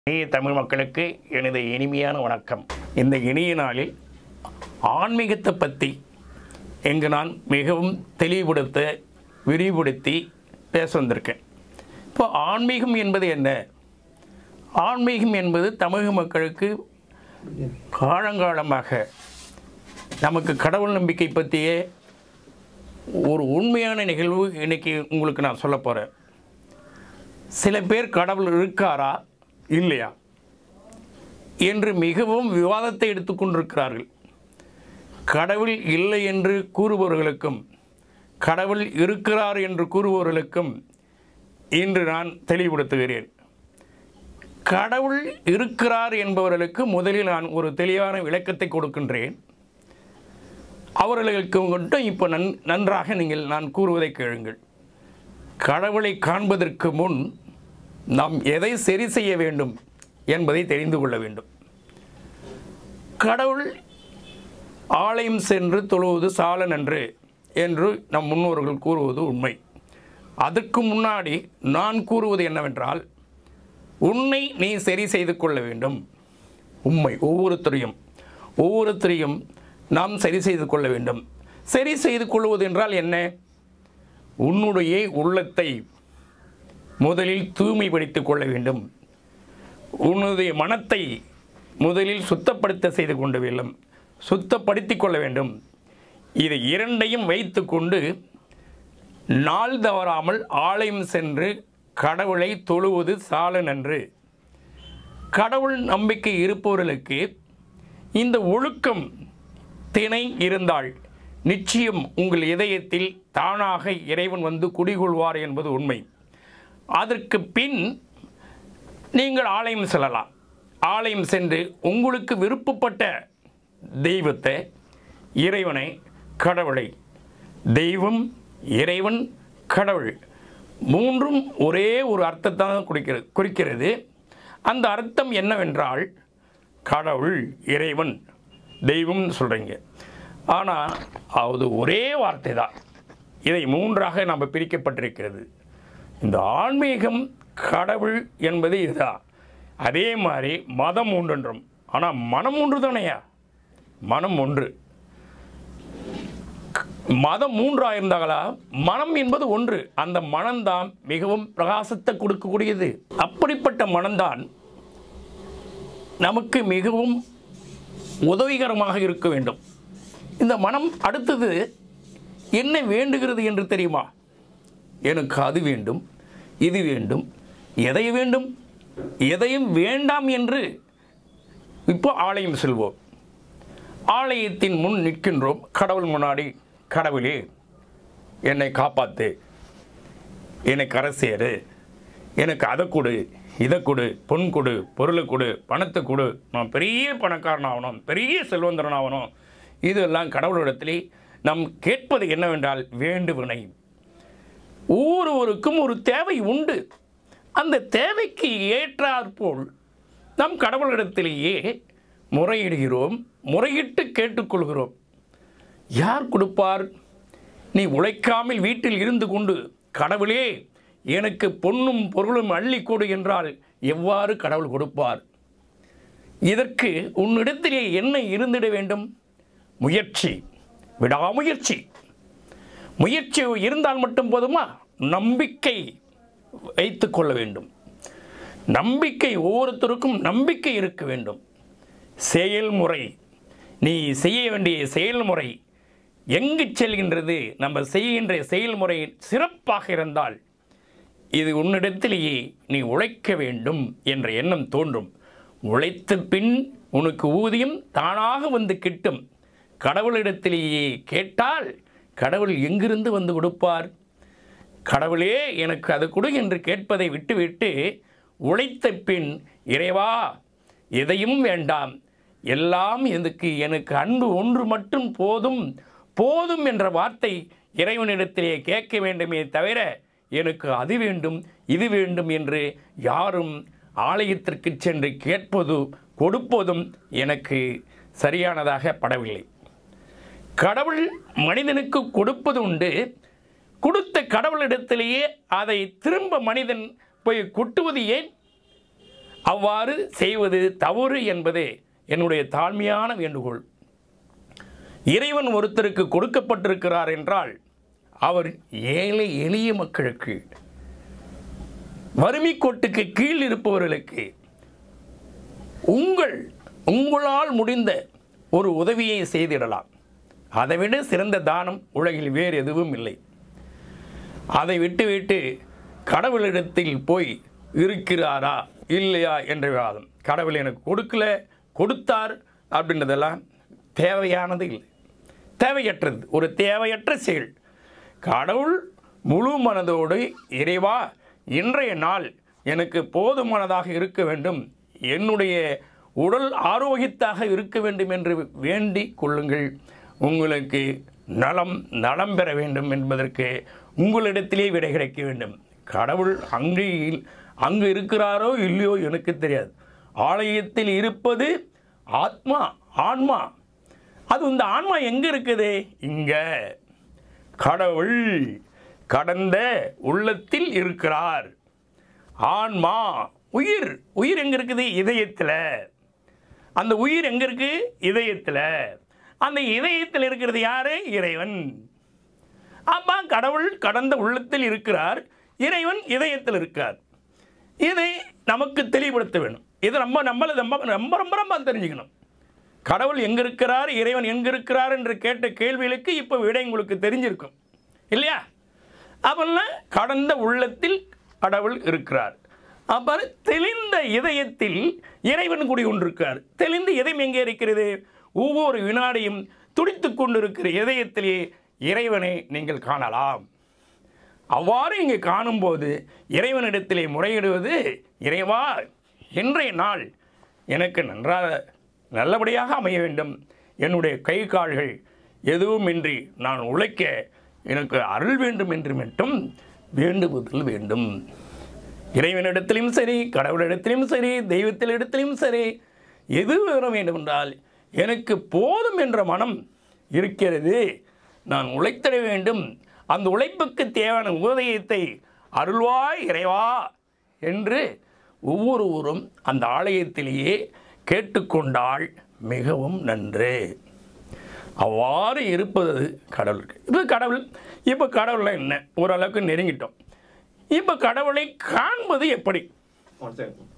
இனிய தமிழ் மக்களுக்கு எனது இனிமையான வணக்கம் இந்த இனிய நாளில் ஆன்மீகத்தை பற்றி இங்கு நான் மிகவும் தெளிவுபடுத்த விரிவுபடுத்தி பேச வந்திருக்கேன் இப்போ ஆன்மீகம் என்பது என்ன ஆன்மீகம் என்பது தமிழக மக்களுக்கு காலங்காலமாக நமக்கு கடவுள் நம்பிக்கை பற்றிய ஒரு உண்மையான நிகழ்வு இன்னைக்கு உங்களுக்கு நான் சொல்ல போகிறேன் சில பேர் கடவுள் இருக்காரா இல்லையா என்று மிகவும் விவாதத்தை எடுத்துக்கொண்டிருக்கிறார்கள் கடவுள் இல்லை என்று கூறுபவர்களுக்கும் கடவுள் இருக்கிறார் என்று கூறுபவர்களுக்கும் இன்று நான் தெளிவுபடுத்துகிறேன் கடவுள் இருக்கிறார் என்பவர்களுக்கு முதலில் நான் ஒரு தெளிவான விளக்கத்தை கொடுக்கின்றேன் அவர்களுக்கு மட்டும் இப்போ நன் நன்றாக நீங்கள் நான் கூறுவதை கேளுங்கள் கடவுளை காண்பதற்கு முன் நாம் எதை சரி செய்ய வேண்டும் என்பதை தெரிந்து கொள்ள வேண்டும் கடவுள் ஆலயம் சென்று தொழுவது சால நன்று என்று நம் முன்னோர்கள் கூறுவது உண்மை அதற்கு முன்னாடி நான் கூறுவது என்னவென்றால் உன்னை நீ சரி செய்து கொள்ள வேண்டும் உண்மை ஒவ்வொருத்தரையும் ஒவ்வொருத்தரையும் நாம் சரி செய்து கொள்ள வேண்டும் சரி செய்து கொள்வது என்றால் என்ன உன்னுடைய உள்ளத்தை முதலில் தூய்மைப்படுத்திக் கொள்ள வேண்டும் உன்னுடைய மனத்தை முதலில் சுத்தப்படுத்த செய்து கொள்ள வேண்டும் சுத்தப்படுத்திக் கொள்ள வேண்டும் இதை இரண்டையும் வைத்துக்கொண்டு நாள் தவறாமல் ஆலயம் சென்று கடவுளை தொழுவது சால நன்று கடவுள் நம்பிக்கை இருப்பவர்களுக்கு இந்த ஒழுக்கம் திணை இருந்தால் நிச்சயம் உங்கள் இதயத்தில் தானாக இறைவன் வந்து குடிகொள்வார் என்பது உண்மை அதற்கு பின் நீங்கள் ஆலயம் செல்லலாம் ஆலயம் சென்று உங்களுக்கு விருப்பப்பட்ட தெய்வத்தை இறைவனை கடவுளை தெய்வம் இறைவன் கடவுள் மூன்றும் ஒரே ஒரு அர்த்தத்தை தான் குறிக்கிறது குறிக்கிறது அந்த அர்த்தம் என்னவென்றால் கடவுள் இறைவன் தெய்வம்னு சொல்கிறீங்க ஆனால் அது ஒரே வார்த்தை தான் இதை மூன்றாக நம்ம பிரிக்கப்பட்டிருக்கிறது இந்த ஆன்மீகம் கடவுள் என்பது இதுதான் அதே மாதிரி மதம் ஒன்றென்றும் ஆனால் மனம் ஒன்று தானையா மனம் ஒன்று மதம் மூன்றாக இருந்தாங்களா மனம் என்பது ஒன்று அந்த மனம்தான் மிகவும் பிரகாசத்தை கொடுக்கக்கூடியது அப்படிப்பட்ட மனம்தான் நமக்கு மிகவும் உதவிகரமாக இருக்க வேண்டும் இந்த மனம் அடுத்தது என்ன வேண்டுகிறது என்று தெரியுமா எனக்கு அது வேண்டும் இது வேண்டும் எதை வேண்டும் எதையும் வேண்டாம் என்று இப்போ ஆலயம் செல்வோம் ஆலயத்தின் முன் நிற்கின்றோம் கடவுள் முன்னாடி கடவுளே என்னை காப்பாத்து என்னை கரை சேரு எனக்கு அதை கொடு இதை கொடு பொன் கொடு பொருளை கொடு பணத்தை கொடு நான் பெரிய பணக்காரன் ஆகணும் பெரிய செல்வந்தரன் ஆகணும் இதெல்லாம் கடவுளிடத்திலே நாம் கேட்பது என்னவென்றால் வேண்டுவினை ஒவ்வொருவருக்கும் ஒரு தேவை உண்டு அந்த தேவைக்கு ஏற்றாற்போல் நம் கடவுளிடத்திலேயே முறையிடுகிறோம் முறையிட்டு கேட்டுக்கொள்கிறோம் யார் கொடுப்பார் நீ உழைக்காமல் வீட்டில் இருந்து கொண்டு கடவுளே எனக்கு பொன்னும் பொருளும் அள்ளி கொடு என்றால் எவ்வாறு கடவுள் கொடுப்பார் இதற்கு உன்னிடத்திலே என்ன இருந்திட வேண்டும் முயற்சி விடாமுயற்சி முயற்சி இருந்தால் மட்டும் போதுமா நம்பிக்கை வைத்து கொள்ள வேண்டும் நம்பிக்கை ஒவ்வொருத்தருக்கும் நம்பிக்கை இருக்க வேண்டும் செயல்முறை நீ செய்ய வேண்டிய செயல்முறை எங்கு செல்கின்றது நம்ம செய்கின்ற செயல்முறை சிறப்பாக இருந்தால் இது உன்னிடத்திலேயே நீ உழைக்க வேண்டும் என்ற எண்ணம் தோன்றும் உழைத்த பின் உனக்கு ஊதியம் தானாக வந்து கிட்டும் கடவுளிடத்திலேயே கேட்டால் கடவுள் எங்கிருந்து வந்து கொடுப்பார் கடவுளே எனக்கு அது கொடு என்று கேட்பதை விட்டுவிட்டு உழைத்த பின் இறைவா எதையும் வேண்டாம் எல்லாம் எதுக்கு எனக்கு அன்பு ஒன்று மட்டும் போதும் போதும் என்ற வார்த்தை இறைவனிடத்திலே கேட்க வேண்டுமே தவிர எனக்கு அது வேண்டும் இது வேண்டும் என்று யாரும் ஆலயத்திற்கு சென்று கேட்பது கொடுப்பதும் எனக்கு சரியானதாக படவில்லை கடவுள் மனிதனுக்கு கொடுப்பது உண்டு கொடுத்த கடவுளிடத்திலேயே அதை திரும்ப மனிதன் போய் கொட்டுவது ஏன் அவ்வாறு செய்வது தவறு என்பதே என்னுடைய தாழ்மையான வேண்டுகோள் இறைவன் ஒருத்தருக்கு கொடுக்கப்பட்டிருக்கிறார் என்றால் அவர் ஏழை எளிய மக்களுக்கு வறுமை கோட்டுக்கு கீழ் இருப்பவர்களுக்கு உங்கள் உங்களால் முடிந்த ஒரு உதவியை செய்திடலாம் அதைவிட சிறந்த தானம் உலகில் வேறு எதுவும் இல்லை அதை விட்டுவிட்டு கடவுளிடத்தில் போய் இருக்கிறாரா இல்லையா என்ற விவாதம் கடவுள் எனக்கு கொடுக்கல கொடுத்தார் அப்படின்றதெல்லாம் தேவையானது இல்லை தேவையற்றது ஒரு தேவையற்ற செயல் கடவுள் முழு மனதோடு இறைவா இன்றைய நாள் எனக்கு போதுமானதாக இருக்க வேண்டும் என்னுடைய உடல் ஆரோக்கியத்தாக இருக்க வேண்டும் என்று வேண்டிக் கொள்ளுங்கள் உங்களுக்கு நலம் நலம் பெற வேண்டும் என்பதற்கு உங்களிடத்திலே விடை கிடைக்க வேண்டும் கடவுள் அங்கே இல்- அங்கு இருக்கிறாரோ இல்லையோ எனக்கு தெரியாது ஆலயத்தில் இருப்பது ஆத்மா ஆன்மா அது இந்த ஆன்மா எங்கே இருக்குது இங்கே கடவுள் கடந்த உள்ளத்தில் இருக்கிறார் ஆன்மா உயிர் உயிர் எங்கே இருக்குது இதயத்தில் அந்த உயிர் எங்கே இருக்கு இதயத்தில் அந்த இதயத்தில் இருக்கிறது யாரு இறைவன் அப்பா கடவுள் கடந்த உள்ளத்தில் இருக்கிறார் இறைவன் இதயத்தில் இருக்கார் இதை நமக்கு தெளிவுபடுத்த வேண்டும் இது நம்ம நம்மளை ரொம்ப ரொம்ப ரொம்ப ரொம்ப தெரிஞ்சுக்கணும் கடவுள் எங்கே இருக்கிறார் இறைவன் எங்கே இருக்கிறார் என்று கேட்ட கேள்விகளுக்கு இப்போ விடை உங்களுக்கு தெரிஞ்சிருக்கும் இல்லையா அப்பெல்லாம் கடந்த உள்ளத்தில் கடவுள் இருக்கிறார் அப்புறம் தெளிந்த இதயத்தில் இறைவன் குடி கொண்டிருக்கார் தெளிந்த இதயம் எங்கே இருக்கிறது ஒவ்வொரு வினாடியும் துடித்துக் கொண்டிருக்கிற இதயத்திலே இறைவனை நீங்கள் காணலாம் அவ்வாறு இங்கே காணும்போது இறைவனிடத்திலே முறையிடுவது இறைவா இன்றைய நாள் எனக்கு நன்றாக நல்லபடியாக அமைய வேண்டும் என்னுடைய கை கால்கள் எதுவுமின்றி நான் உழைக்க எனக்கு அருள் வேண்டும் என்று மட்டும் வேண்டுவதில் வேண்டும் இறைவனிடத்திலும் சரி கடவுளிடத்திலும் சரி தெய்வத்திலிடத்திலும் சரி எது வர வேண்டும் என்றால் எனக்கு போதும் என்ற மனம் இருக்கிறது நான் உழைத்திட வேண்டும் அந்த உழைப்புக்கு தேவையான உதயத்தை அருள்வாய் இறைவா என்று ஒவ்வொருவரும் அந்த ஆலயத்திலேயே கேட்டுக்கொண்டால் மிகவும் நன்று அவ்வாறு இருப்பது கடவுளுக்கு இப்போ கடவுள் இப்போ கடவுள்லாம் என்ன ஓரளவுக்கு நெருங்கிட்டோம் இப்போ கடவுளை காண்பது எப்படி ஒன் செகண்ட்